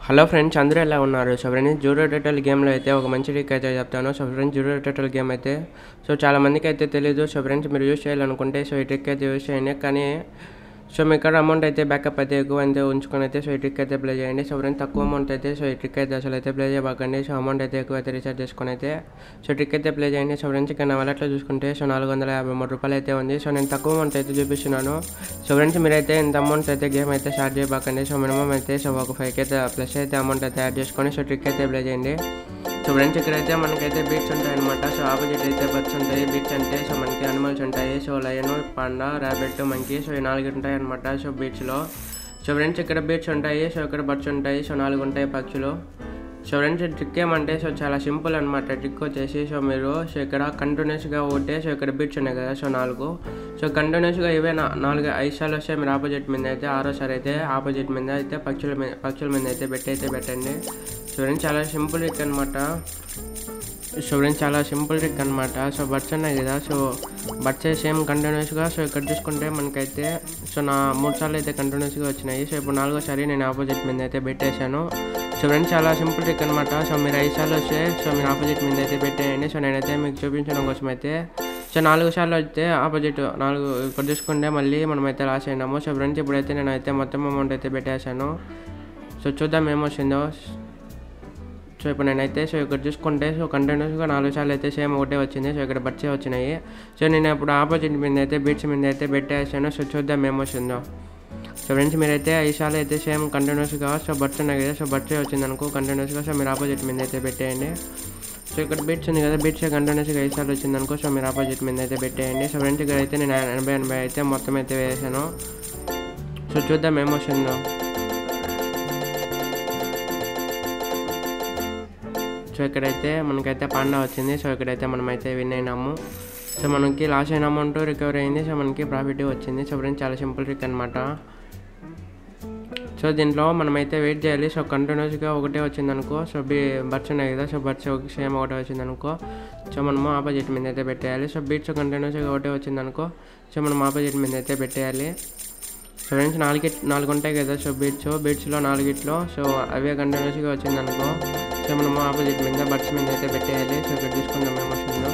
hello friends అందరూ ఎలా ఉన్నారు సో ఫ్రెండ్స్ జూడో టైటల్ గేమ్లో అయితే ఒక మంచి ట్రిక్ అయితే చెప్తాను సో ఫ్రెండ్స్ జూడో టైటల్ గేమ్ అయితే సో చాలా మందికి అయితే తెలియదు సో ఫ్రెండ్స్ మీరు యూస్ చేయాలనుకుంటే సో ఈ ట్రిక్ అయితే యూస్ చేయండి కానీ సో మీ ఇక్కడ అమౌంట్ అయితే బ్యాకప్ అయితే ఎక్కువ అయితే ఉంచుకొని అయితే సో ఈ ట్రిక్ అయితే ప్లే చేయండి సో ఫ్రెండ్స్ తక్కువ అమౌంట్ అయితే సో ఈ ట్రిక్ అయితే అసలు అయితే ప్లే చేయబాకండి సో అమౌంట్ అయితే ఎక్కువ అయితే రీఛార్జ్ చేసుకొని అయితే సో ట్రిక్ అయితే ప్లే చేయండి సో ఫ్రెండ్స్ ఇక్కడ నా వాలెట్లో చూసుకుంటే సో నాలుగు వందల యాభై మూడు రూపాయలు అయితే ఉంది సో నేను తక్కువ అమౌంట్ అయితే చూపిస్తున్నాను సో ఫ్రెండ్స్ మీరైతే ఇంత అమౌంట్ అయితే గేమ్ అయితే స్టార్ట్ చేయబాకండి సో మినిమం అయితే సో ఒక ఫైవ్ అయితే ప్లస్ అయితే అమౌంట్ అయితే యాడ్ చేసుకొని సో ట్రిక్ అయితే ప్లే చేయండి సో ఫ్రెండ్స్ ఇక్కడైతే మనకైతే బీట్స్ ఉంటాయి అనమాట సో ఆపోజిట్ అయితే బర్డ్స్ ఉంటాయి బీట్స్ అంటే సో మనకి అనిమల్స్ ఉంటాయి so lion panda rabbit monkey so ఈ నాలుగు ఉంటాయి అనమాట సో బీచ్లో సో ఫ్రెండ్స్ ఇక్కడ బీట్స్ ఉంటాయి సో ఇక్కడ బర్డ్స్ ఉంటాయి సో నాలుగు ఉంటాయి పక్షులు సో ఫ్రెండ్స్ ట్రిక్ ఏమంటే సో చాలా సింపుల్ అనమాట ట్రిక్ వచ్చేసి సో మీరు సో ఇక్కడ కంటిన్యూస్గా ఒకటే సో ఇక్కడ బీట్స్ ఉన్నాయి కదా సో నాలుగు సో కంటిన్యూస్గా ఇవే నా నాలుగు ఐదు సార్లు వస్తే మీరు ఆపోజిట్ మీద అయితే ఆరోసారి అయితే ఆపోజిట్ మీద అయితే పక్షుల మీద పక్షుల మీద అయితే పెట్టి అయితే పెట్టండి సో ఫ్రెండ్స్ చాలా సింపుల్ ట్రిక్ అనమాట సో ఫ్రెండ్స్ చాలా సింపుల్ ట్రిక్ అనమాట సో బర్డ్స్ ఉన్నాయి కదా సో బర్డ్స్ సేమ్ కంటిన్యూస్గా సో ఇక్కడ చూసుకుంటే మనకైతే సో నా మూడు సార్లు అయితే కంటిన్యూస్గా వచ్చినాయి సో ఇప్పుడు నాలుగోసారి నేను ఆపోజిట్ మీద అయితే పెట్టేశాను సో ఫ్రెండ్స్ చాలా సింపుల్ ట్రిక్ అనమాట సో మీరు ఐదు సార్లు వస్తే సో మీరు ఆపోజిట్ మీద అయితే పెట్టేయండి సో నేనైతే మీకు చూపించడం కోసం అయితే సో నాలుగు సార్లు అయితే ఆపోజిట్ నాలుగు ఇక్కడ చూసుకుంటే మళ్ళీ మనమైతే లాస్ అయినాము సో ఫ్రెండ్స్ ఇప్పుడైతే నేనైతే మొత్తం అమౌంట్ అయితే పెట్టేశాను సో చూద్దాం ఏమొచ్చిందో సో ఇప్పుడు నేనైతే సో ఇక్కడ చూసుకుంటే సో కంటిన్యూస్గా నాలుగు సార్లు అయితే సేమ్ ఒకటే వచ్చింది సో ఇక్కడ బర్డ్సే వచ్చినాయి సో నేను ఇప్పుడు ఆపోజిట్ మీద అయితే బీట్స్ మీద అయితే పెట్టేసాను సో చూద్దాం ఏమొచ్చిందో సో ఫ్రెండ్స్ మీరైతే ఐదు సార్లు అయితే సేమ్ కంటిన్యూస్గా సో బర్డ్స్ ఉన్నాయి కదా సో బర్డ్సే వచ్చింది అనుకో కంటిన్యూస్గా సో మీరు ఆపోజిట్ మీద అయితే పెట్టేయండి సో ఇక్కడ బీట్స్ ఉంది కదా బీట్స్ కంటిన్యూస్గా ఐదు సార్లు వచ్చింది అనుకో సో మీరు ఆపోజిట్ మీద అయితే పెట్టేయండి సో ఫ్రెండ్స్ ఇక్కడ అయితే నేను ఎనభై ఎనభై అయితే మొత్తం అయితే వేసాను సో చూద్దాం ఏమొచ్చిందో సో ఇక్కడైతే మనకైతే పాండా వచ్చింది సో ఇక్కడైతే మనమైతే విన్ అయినాము సో మనకి లాస్ అయిన అమౌంట్ రికవర్ అయింది సో మనకి ప్రాఫిట్ వచ్చింది సో ఫ్రెండ్స్ చాలా సింపుల్ ట్రిక్ అనమాట సో దీంట్లో మనమైతే వెయిట్ చేయాలి సో కంటిన్యూస్గా ఒకటే వచ్చింది అనుకో సో బీ బర్డ్స్ ఉన్నాయి కదా సో బర్డ్స్ సేమ్ ఒకటే వచ్చింది అనుకో సో మనము ఆపోజిట్ మీద అయితే పెట్టేయాలి సో బీట్స్ కంటిన్యూస్గా ఒకటే వచ్చింది అనుకో సో మనం ఆపోజిట్ మీద అయితే పెట్టేయాలి సో ఫ్రెండ్స్ నాలుగు నాలుగు ఉంటాయి కదా సో బీట్స్ బీట్స్లో నాలుగిట్లో సో అవే కంటిన్యూస్గా వచ్చింది అనుకో సో మనము ఆపోజిట్ మీద బర్డ్స్ మీద అయితే పెట్టేయాలి సో ఇక్కడ చూసుకుందాం ఏమొస్తుందో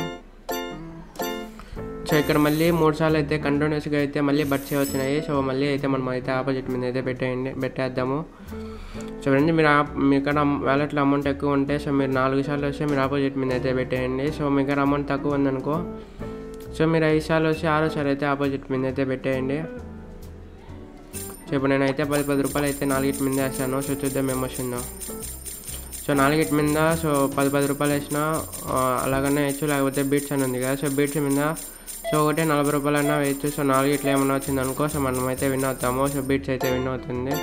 సో ఇక్కడ మళ్ళీ మూడు సార్లు అయితే కంటిన్యూస్గా అయితే మళ్ళీ బర్డ్సే వచ్చినాయి సో మళ్ళీ అయితే మనం అయితే ఆపోజిట్ మీద అయితే పెట్టేయండి పెట్టేద్దాము సో ఫ్రెండ్స్ మీరు మీ ఇక్కడ వ్యాలెట్లో అమౌంట్ ఎక్కువ ఉంటే సో మీరు నాలుగు సార్లు వస్తే మీరు ఆపోజిట్ మీద అయితే పెట్టేయండి సో మీ దగ్గర అమౌంట్ తక్కువ ఉందనుకో సో మీరు ఐదు సార్లు వస్తే ఆరోసారి అయితే ఆపోజిట్ మీద అయితే పెట్టేయండి సో ఇప్పుడు నేనైతే పది పది రూపాయలు అయితే నాలుగిటి మీద వేసాను సో చూద్దాం ఏమొచ్చిందో సో నాలుగిటి మీద సో పది పది రూపాయలు వేసిన అలాగనే వేయచ్చు లేకపోతే బీట్స్ అని ఉంది కదా సో బీట్స్ మీద సో ఒకటే నలభై రూపాయలైనా వేయచ్చు సో నాలుగిట్లో ఏమైనా వచ్చింది అనుకో సో మనం అయితే విన్ అవుతాము సో బీట్స్ అయితే విన్ అవుతుంది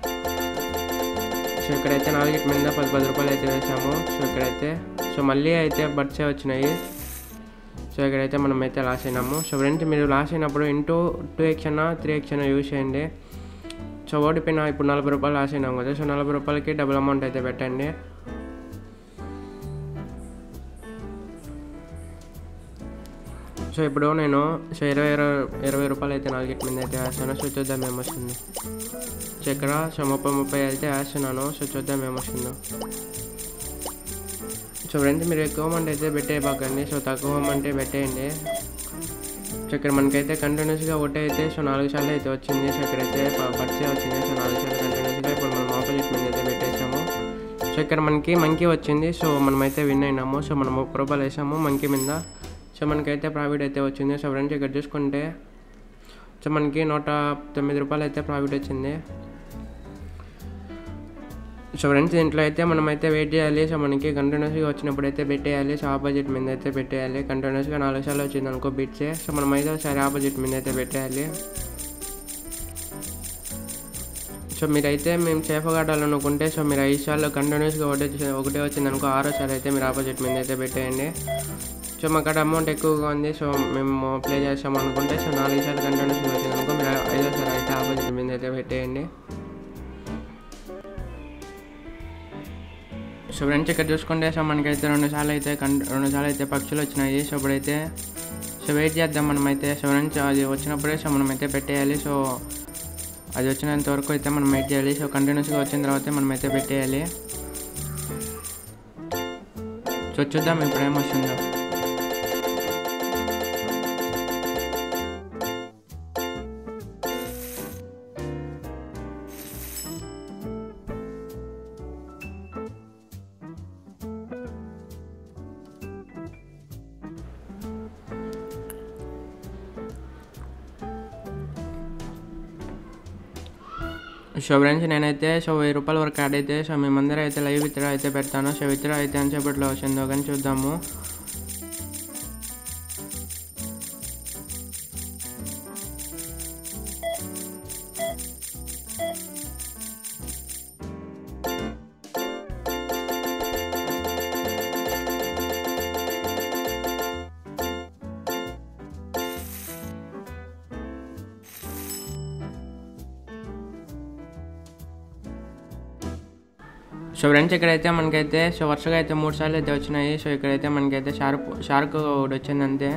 సో ఇక్కడైతే నాలుగిటి మీద పది పది రూపాయలు అయితే వేసాము సో ఇక్కడైతే సో మళ్ళీ అయితే బర్డ్సే వచ్చినాయి సో ఇక్కడైతే మనం అయితే లాస్ అయినాము సో ఫ్రెండ్స్ మీరు లాస్ అయినప్పుడు ఇంటూ టూ ఎక్స్ అన్న త్రీ ఎక్స్ అన్న యూస్ చేయండి సో ఓడిపోయిన ఇప్పుడు నలభై రూపాయలు లాస్ అయినాం కదా సో నలభై రూపాయలకి డబుల్ అమౌంట్ అయితే పెట్టండి సో ఇప్పుడు నేను సో ఇరవై ఇరవై ఇరవై రూపాయలు అయితే నాలుగిటి మీద అయితే వేస్తాను సో చూద్దాం ఏమొస్తుంది సో ఇక్కడ సో ముప్పై ముప్పై అయితే వేస్తున్నాను సో చూద్దాం ఏమొస్తుందో సో ఫ్రెండ్స్ మీరు ఎక్కువ అమౌంట్ అయితే పెట్టేయబాకండి సో తక్కువ అమౌంట్ పెట్టేయండి సో ఇక్కడ మనకైతే కంటిన్యూస్గా ఒకటే అయితే సో నాలుగు సార్లు అయితే వచ్చింది సో ఇక్కడైతే బర్త్డే వచ్చింది సో నాలుగు సార్లు కంటిన్యూస్గా ఇప్పుడు మనం ఆపోజిట్ మీద అయితే పెట్టేసాము సో ఇక్కడ మనకి మంకీ వచ్చింది సో మనమైతే విన్ అయినాము సో మనం ముప్పై రూపాయలు వేసాము మంకీ మీద సో మనకైతే ప్రాఫిట్ అయితే వచ్చింది సో ఫ్రెండ్స్ ఇక్కడ చూసుకుంటే సో మనకి నూట తొమ్మిది రూపాయలు అయితే ప్రాఫిట్ వచ్చింది సో ఫ్రెండ్స్ దీంట్లో అయితే మనమైతే వెయిట్ చేయాలి సో మనకి కంటిన్యూస్గా వచ్చినప్పుడు అయితే పెట్టేయాలి సో ఆపోజిట్ మీద అయితే పెట్టేయాలి కంటిన్యూస్గా నాలుగు సార్లు వచ్చింది అనుకో బిట్సే సో మనం అయితే ఒకసారి ఆపోజిట్ మీద అయితే పెట్టేయాలి సో మీరైతే మేము సేఫ్గా ఆడాలనుకుంటే సో మీరు ఐదు సార్లు కంటిన్యూస్గా ఒకటే ఒకటే వచ్చింది అనుకో ఆరో సార్ అయితే మీరు ఆపోజిట్ మీద అయితే పెట్టేయండి సో మాకు అక్కడ అమౌంట్ ఎక్కువగా ఉంది సో మేము ప్లే చేస్తాం అనుకుంటే సో నాలుగు సార్లు కంటిన్యూస్గా వచ్చింది అనుకో మీరు ఐదో సార్ అయితే ఆపోజిట్ మీద అయితే పెట్టేయండి సో ఫ్రెండ్స్ ఇక్కడ చూసుకుంటే సో మనకైతే రెండు సార్లు అయితే కన్ రెండు సార్లు అయితే పక్షులు వచ్చినాయి సో ఇప్పుడైతే సో వెయిట్ చేద్దాం మనమైతే సో ఫ్రెండ్స్ అది వచ్చినప్పుడే సో మనమైతే పెట్టేయాలి సో అది వచ్చినంత వరకు అయితే మనం వెయిట్ చేయాలి సో కంటిన్యూస్గా వచ్చిన తర్వాత మనం అయితే పెట్టేయాలి సో చూద్దాం ఇప్పుడు ఏమొస్తుందో సో ఫ్రెండ్స్ నేనైతే సో వెయ్యి రూపాయల వరకు యాడ్ అయితే సో మీ ముందర అయితే లైవ్ విత్డ్రా అయితే పెడతాను సో విత్డ్రా అయితే ఎంతసేపట్లో వచ్చిందో కానీ చూద్దాము సో ఫ్రెండ్స్ ఇక్కడైతే మనకైతే సో వరుసగా అయితే మూడు సార్లు అయితే వచ్చినాయి సో ఇక్కడైతే మనకైతే షార్క్ షార్క్ ఒకటి వచ్చింది అంతే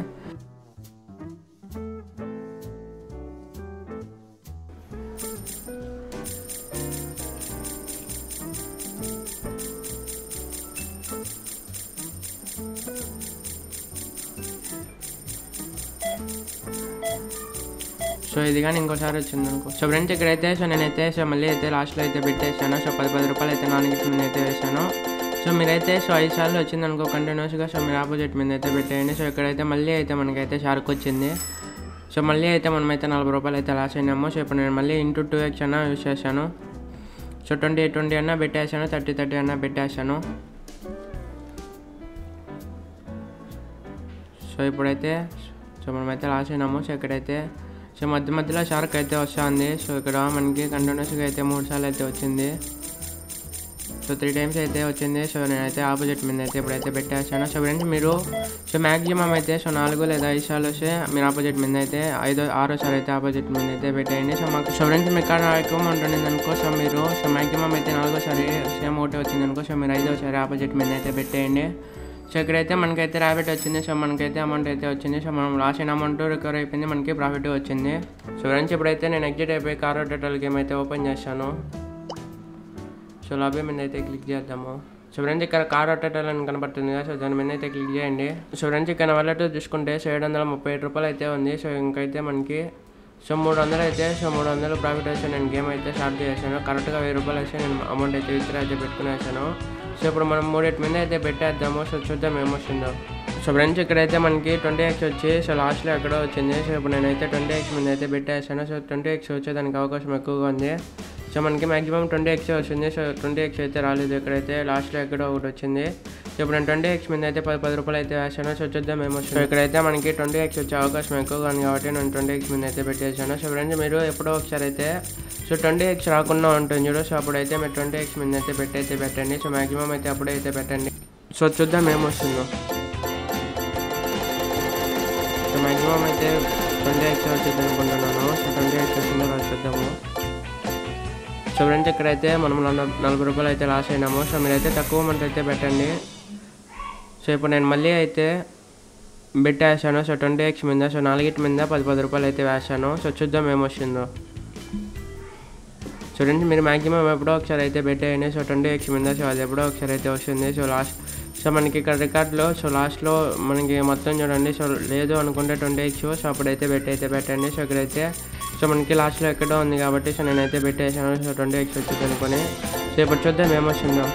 సో ఇది కానీ ఇంకోసారి వచ్చింది అనుకో సో ఫ్రెండ్స్ ఇక్కడైతే సో నేనైతే సో మళ్ళీ అయితే లాస్ట్లో అయితే పెట్టేసాను సో పది పది రూపాయలు అయితే నాన్ గిఫ్ట్ మీద అయితే వేసాను సో మీరైతే సో ఐదు సార్లు వచ్చింది అనుకో కంటిన్యూస్గా సో మీరు ఆపోజిట్ మీద అయితే పెట్టేయండి సో ఇక్కడైతే మళ్ళీ అయితే మనకైతే షార్క్ వచ్చింది సో మళ్ళీ అయితే మనమైతే నలభై రూపాయలు అయితే లాస్ అయినాము సో ఇప్పుడు నేను మళ్ళీ ఇంటూ టూ ఎక్స్ అన్న యూస్ చేశాను సో ట్వంటీ ట్వంటీ అన్న పెట్టేశాను థర్టీ థర్టీ అన్న పెట్టేశాను సో ఇప్పుడైతే సో మనమైతే లాస్ అయినాము సో ఇక్కడైతే సో మధ్య మధ్యలో షార్క్ అయితే వస్తుంది సో ఇక్కడ మనకి కంటిన్యూస్గా అయితే మూడు సార్లు అయితే వచ్చింది సో త్రీ టైమ్స్ అయితే వచ్చింది సో నేనైతే ఆపోజిట్ మీద అయితే ఇప్పుడైతే పెట్టేసాను సో ఫ్రెండ్స్ మీరు సో మ్యాక్సిమం అయితే సో నాలుగు లేదా ఐదు సార్లు వస్తే మీరు ఆపోజిట్ మీద అయితే ఐదో ఆరో సార్ అయితే ఆపోజిట్ మీద అయితే పెట్టేయండి సో మాకు సో ఫ్రెండ్స్ మీకు కాడ ఎక్కువ ఉంటుంది అనుకో సో మీరు సో మ్యాక్సిమం అయితే నాలుగోసారి సేమ్ ఒకటి వచ్చింది అనుకో సో మీరు ఐదోసారి ఆపోజిట్ మీద అయితే పెట్టేయండి సో ఇక్కడైతే మనకైతే ర్యాబిట్ వచ్చింది సో మనకైతే అమౌంట్ అయితే వచ్చింది సో మనం లాస్ అయిన అమౌంట్ రికవర్ అయిపోయింది మనకి ప్రాఫిట్ వచ్చింది సో ఫ్రెండ్స్ ఇప్పుడైతే నేను ఎగ్జిట్ అయిపోయి కార్ టోటల్ గేమ్ అయితే ఓపెన్ చేశాను సో లాబీ మీద అయితే క్లిక్ చేద్దాము సో ఫ్రెండ్స్ ఇక్కడ కార్ టోటల్ అని కనబడుతుంది కదా సో దాని మీద అయితే క్లిక్ చేయండి సో ఫ్రెండ్స్ ఇక్కడ వాళ్ళతో చూసుకుంటే సో ఏడు వందల ముప్పై ఏడు రూపాయలు అయితే ఉంది సో ఇంకైతే మనకి సో మూడు వందలు అయితే సో మూడు వందలు ప్రాఫిట్ వచ్చి నేను గేమ్ అయితే స్టార్ట్ చేశాను కరెక్ట్గా వెయ్యి రూపాయలు వచ్చి నేను అమౌంట్ అయితే విత్డ్రా అయితే పెట్టుకునేసాను సో ఇప్పుడు మనం మూడింటి మీద అయితే పెట్టేద్దాము సో చూద్దాం ఏమొస్తుందో సో ఫ్రెండ్స్ ఇక్కడైతే మనకి ట్వంటీ ఎక్స్ వచ్చి సో లాస్ట్లో ఎక్కడో వచ్చింది సో ఇప్పుడు నేనైతే ట్వంటీ ఎక్స్ మీద అయితే పెట్టేసాను సో ట్వంటీ ఎక్స్ వచ్చేదానికి అవకాశం ఎక్కువగా ఉంది సో మనకి మాక్సిమం ట్వంటీ ఎక్స్ వచ్చింది సో ట్వంటీ ఎక్స్ అయితే రాలేదు ఇక్కడైతే లాస్ట్లో ఎక్కడో ఒకటి వచ్చింది సో ఇప్పుడు నేను ట్వంటీ ఎక్స్ మీద అయితే పది పది రూపాయలు అయితే వేసాను సో చూద్దాం ఏమొస్తుంది సో ఇక్కడైతే మనకి ట్వంటీ ఎక్స్ వచ్చే అవకాశం ఎక్కువగా ఉంది కాబట్టి నేను ట్వంటీ ఎక్స్ మీద అయితే పెట్టేసాను సో ఫ్రెండ్స్ మీరు ఎప్పుడో ఒకసారి అయితే సో ట్వంటీ ఎక్స్ రాకుండా ఉంటుంది చూడు సో అప్పుడైతే మీరు ట్వంటీ ఎక్స్ మీద అయితే పెట్టయితే పెట్టండి సో మాక్సిమం అయితే అప్పుడే అయితే పెట్టండి సో చూద్దాం ఏమొస్తుందో సో మాక్సిమం అయితే ట్వంటీ ఎక్స్ వచ్చింది అనుకుంటున్నాను సో ట్వంటీ ఎక్స్ వచ్చిందో రాసి చూద్దాము సో ఫ్రెండ్స్ ఇక్కడైతే మనం నల- నలభై రూపాయలు అయితే లాస్ అయినాము సో మీరైతే తక్కువ అమౌంట్ అయితే పెట్టండి సో ఇప్పుడు నేను మళ్ళీ అయితే బెట్ వేసాను సో ట్వంటీ ఎక్స్ మీద సో నాలుగిటి మీద పది పది రూపాయలు అయితే వేసాను సో చూద్దాం ఏమొస్తుందో చూడండి మీరు మ్యాక్సిమం ఎప్పుడో ఒకసారి అయితే పెట్టేయండి సో ట్వంటీ ఎక్స్ మీద సో అది ఎప్పుడో ఒకసారి అయితే వస్తుంది సో లాస్ట్ సో మనకి ఇక్కడ రికార్డ్లో సో లాస్ట్లో మనకి మొత్తం చూడండి సో లేదు అనుకుంటే ట్వంటీ ఎక్స్ సో అప్పుడైతే బెట్ అయితే పెట్టండి సో ఇక్కడైతే సో మనకి లాస్ట్లో ఎక్కడో ఉంది కాబట్టి సో నేనైతే పెట్టేసాను సో ట్వంటీ ఎక్స్ వచ్చింది అనుకొని సో ఇప్పుడు చూద్దాం ఏమొస్తుందో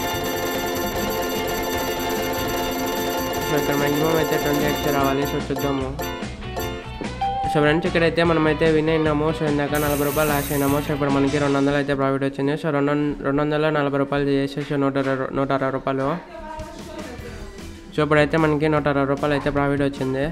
సో ఇక్కడ మ్యాక్సిమం అయితే ట్వంటీ ఎక్స్ రావాలి సో చూద్దాము సో ఫ్రెండ్స్ ఇక్కడైతే మనమైతే విన్ అయినాము సో ఇందాక నలభై రూపాయలు లాస్ అయినాము సో ఇప్పుడు మనకి రెండు వందలు అయితే ప్రాఫిట్ వచ్చింది సో రెండు వం- రెండు వందల నలభై రూపాయలు చేసి సో నూట అరవై రూ- నూట అరవై రూపాయలు సో ఇప్పుడైతే మనకి నూట అరవై రూపాయలు అయితే ప్రాఫిట్ వచ్చింది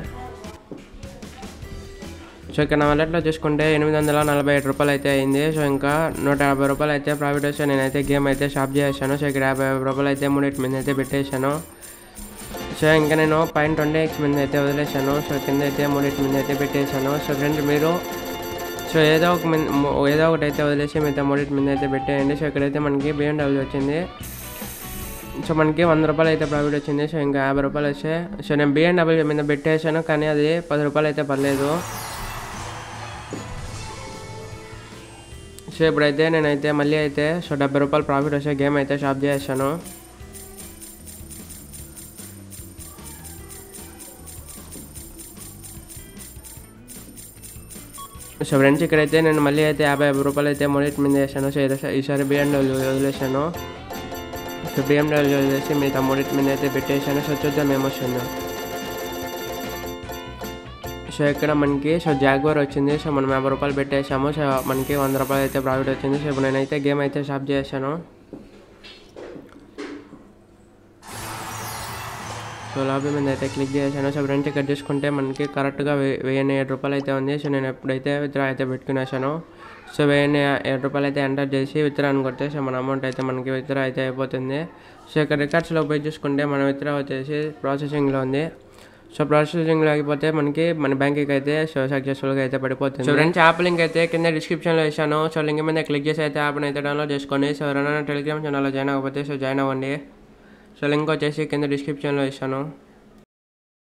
సో ఇక్కడ నా వాలెట్లో చూసుకుంటే ఎనిమిది వందల నలభై ఏడు రూపాయలు అయితే అయింది సో ఇంకా నూట యాభై రూపాయలు అయితే ప్రాఫిట్ వచ్చి నేనైతే గేమ్ అయితే షాప్ చేశాను సో ఇక్కడ యాభై యాభై రూపాయలు అయితే మూడింటి మీద అయితే పెట్టేశాను సో ఇంకా నేను పైన ట్వంటీ ఎక్స్ మీద అయితే వదిలేసాను సో కింద అయితే మూడింటి మీద అయితే పెట్టేశాను సో ఫ్రెండ్స్ మీరు సో ఏదో ఒక మిన్- mo- ఏదో ఒకటి అయితే వదిలేసి మిగతా మూడింటి మీద అయితే పెట్టేయండి సో ఇక్కడైతే మనకి బిఎండబ్ల్యూ వచ్చింది సో మనకి వంద రూపాయలు అయితే ప్రాఫిట్ వచ్చింది సో ఇంకా యాభై రూపాయలు వచ్చాయి సో నేను బిఎండబ్ల్యూ మీద పెట్టేశాను కానీ అది పది రూపాయలు అయితే పర్లేదు సో ఇప్పుడైతే నేనైతే మళ్ళీ అయితే సో డెబ్బై రూపాయలు ప్రాఫిట్ వచ్చే గేమ్ అయితే షాప్ చేసాను సో ఫ్రెండ్స్ ఇక్కడైతే నేను మళ్ళీ అయితే యాభై యాభై రూపాయలు అయితే మొదటి మీద వేసాను సో ఈసారి- ఈసారి బిఎండబ్ల్యూ వదిలేసాను సో బిఎండబ్ల్యూ వదిలేసి మిగతా మూడింటి మీద అయితే పెట్టేసాను సో చూద్దాం ఏమొస్తుందో సో ఇక్కడ మనకి సో జాగ్వర్ వచ్చింది సో మనం యాభై రూపాయలు పెట్టేసాము సో మనకి వంద రూపాయలు అయితే ప్రాఫిట్ వచ్చింది సో ఇప్పుడు నేనైతే గేమ్ అయితే స్టాప్ చేశాను సో లాబీ మీద అయితే క్లిక్ చేశాను సో ఫ్రెండ్స్ ఇక్కడ చూసుకుంటే మనకి కరెక్ట్గా వెయ్యి వెయ్యి ఏడు రూపాయలు అయితే ఉంది సో నేను ఎప్పుడైతే విత్డ్రా అయితే పెట్టుకునేసాను సో వెయ్యి ఏడు రూపాయలు అయితే ఎంటర్ చేసి విత్డ్రా అని కొడితే సో మన అమౌంట్ అయితే మనకి విత్డ్రా అయితే అయిపోతుంది సో ఇక్కడ రికార్డ్స్లో పోయి చూసుకుంటే మన విత్డ్రా వచ్చేసి ప్రాసెసింగ్లో ఉంది సో ప్రాసెసింగ్లో ఆగిపోతే మనకి మన బ్యాంక్కి అయితే సో సక్సెస్ఫుల్గా అయితే పడిపోతుంది సో ఫ్రెండ్స్ యాప్ లింక్ అయితే కింద డిస్క్రిప్షన్లో ఇచ్చాను సో లింక్ మీద క్లిక్ చేసి అయితే యాప్ని అయితే డౌన్లోడ్ చేసుకోండి సో ఎవరైనా టెలిగ్రామ్ ఛానల్లో జాయిన్ అవ్వకపోతే సో జాయిన్ అవ్వండి సో లింక్ వచ్చేసి కింద డిస్క్రిప్షన్లో ఇస్తాను